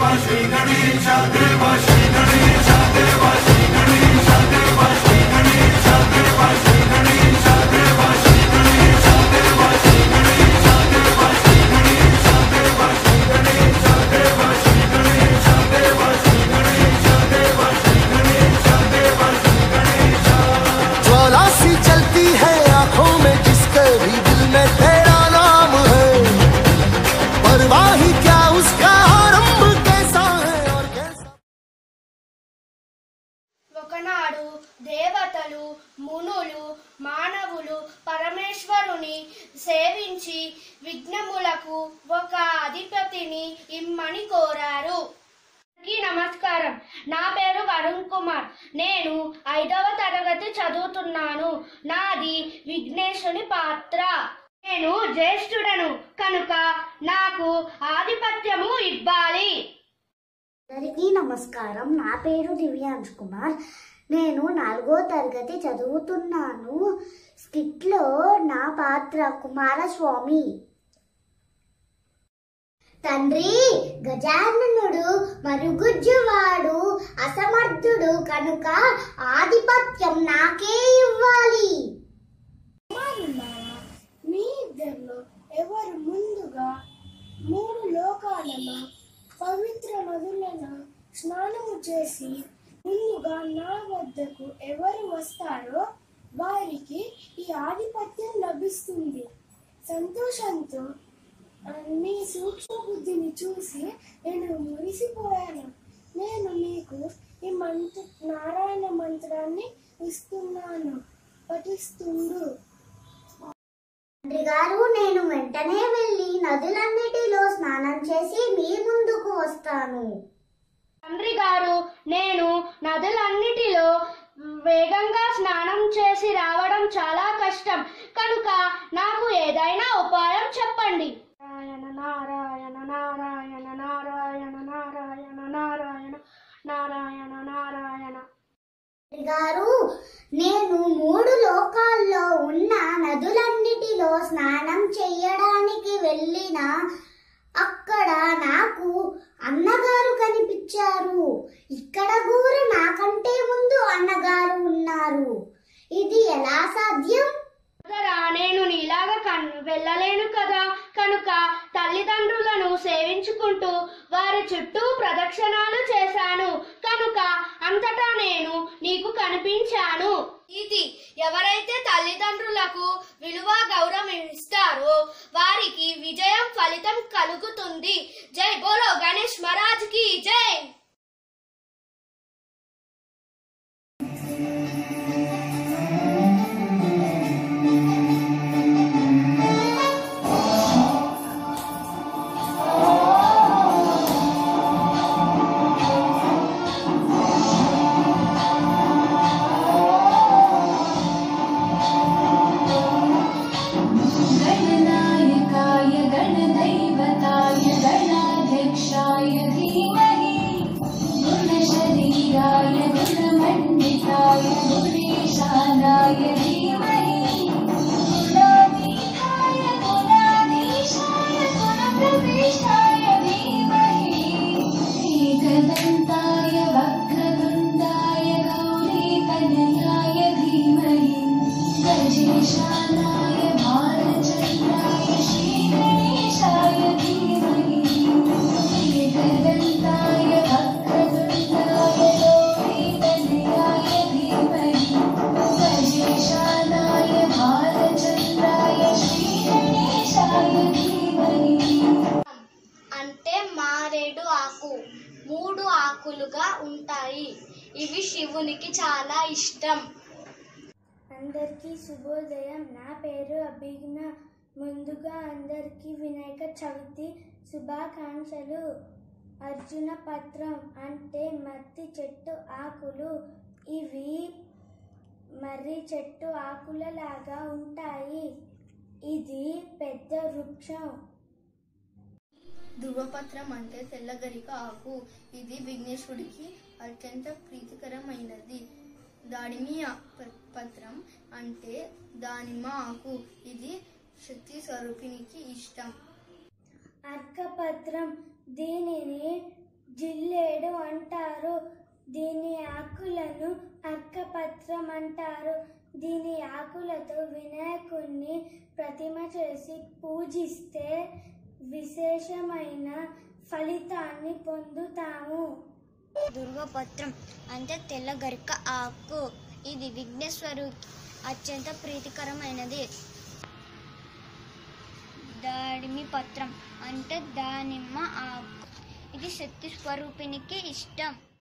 ज्वाला सी चलती है आंखों में जिसके भी दिल में तेरा नाम है परवाह ही क्या उसका आरंभ कैसा है और कैसा ఒకనాడు దేవతలు మునులు మానవులు పరమేశ్వరుని సేవించి విఘ్నములకు ఒక అధిపతిని ఇమ్మని కోరారు అందరికీ నమస్కారం నా పేరు వరుణ్ కుమార్ నేను ఐదవ తరగతి చదువుతున్నాను నాది విఘ్నేశుని పాత్ర నేను జ్యేష్ఠుడను కనుక నాకు ఆధిపత్యము ఇవ్వాలి అందరికీ నమస్కారం నా పేరు దివ్యాంశ్ కుమార్ నేను నాలుగో తరగతి చదువుతున్నాను స్కిట్లో నా పాత్ర కుమారస్వామి తండ్రి గజాననుడు మరుగుజ్జువాడు అసమర్థుడు కనుక ఆధిపత్యం నాకే ఇవ్వాలి మీ ఇద్దరిలో ఎవరు ముందుగా మూడు లోకాలలో పవిత్ర నదులను స్నానము చేసి ముందుగా నా వద్దకు ఎవరు వస్తారో వారికి ఈ ఆధిపత్యం లభిస్తుంది సంతోషంతో ఆ, మీ సూక్ష్మ బుద్ధిని చూసి నేను మురిసిపోయాను నేను మీకు ఈ మంత్ర నారాయణ మంత్రాన్ని ఇస్తున్నాను పఠిస్తుండు తండ్రి గారు నేను వెంటనే వెళ్ళి నదులన్నిటిలో స్నానం చేసి మీ ముందుకు వస్తాను తండ్రి గారు నేను నదులన్నిటిలో వేగంగా స్నానం చేసి రావడం చాలా కష్టం కనుక నాకు ఏదైనా ఉపాయం చెప్పండి నారాయణ నారాయణ నారాయణ నారాయణ నారాయణ నారాయణ నారాయణ నారాయణ తండ్రి గారు నేను మూడు లోకాల్లో ఉన్న నదులన్నిటిలో స్నానం చెయ్యడానికి వెళ్ళిన అక్కడ నాకు అన్నగారు కనిపించారు ఇక్కడ కూడా నాకంటే ముందు అన్నగారు ఉన్నారు ఇది ఎలా సాధ్యం సోదరా నేను నీలాగా కన్ వెళ్ళలేను కదా కనుక తల్లిదండ్రులను సేవించుకుంటూ వారి చుట్టూ ప్రదక్షిణాలు చేశాను కనుక అంతటా నేను నీకు కనిపించాను ఇది ఎవరైతే తల్లిదండ్రులకు విలువ గౌరవం ఇస్తారో వారికి విజయం ఫలితం కలుగుతుంది జై బోలో గణేష్ మహారాజ్ కి జై गणनायकाय गणदैवताय गणाध्यक्षाय धीमहि गुणशरीराय गुणमण्डिताय गुणेशानाय धीमहि गुणातीताय गुणाधीशाय गुणप्रविष्टाय धीमहि एकदन्ताय वक्रतुण्डाय गौरीतनयाय धीमहि गजेशानाय भारचन्द्राय श्रीगणेशाय धीमहि एकदन्ताय वक्रतुण्डाय गौरीतनयाय धीमहि गजेशानाय भारचन्द्राय श्रीगणेशाय धीमहि అంటే మారేడు ఆకు మూడు ఆకులుగా ఉంటాయి ఇవి శివునికి చాలా ఇష్టం అందరికీ శుభోదయం నా పేరు అభిజ్ఞ ముందుగా అందరికీ వినాయక చవితి శుభాకాంక్షలు అర్జున పత్రం అంటే మత్తి చెట్టు ఆకులు ఇవి మర్రి చెట్టు ఆకులలాగా ఉంటాయి ఇది పెద్ద వృక్షం ధృవపత్రం అంటే తెల్లగరిక ఆకు ఇది విఘ్నేశ్వరుడికి అత్యంత ప్రీతికరమైనది దాడిమి ఆ- ప- పత్రం అంటే దానిమ్మ ఆకు ఇది శక్తి స్వరూపినికి ఇష్టం అర్కపత్రం దీనిని జిల్లేడు అంటారు దీని ఆకులను అర్కపత్రం అంటారు దీని ఆకులతో వినాయకుణ్ణి ప్రతిమ చేసి పూజిస్తే విశేషమైన ఫలితాన్ని పొందుతాము దుర్గపత్రం అంటే తెల్ల గరిక ఆకు ఇది విఘ్నేశ్వరుడికి అత్యంత ప్రీతికరమైనది దాడిమి పత్రం అంటే దానిమ్మ ఆకు ఇది శక్తి స్వరూపినికి ఇష్టం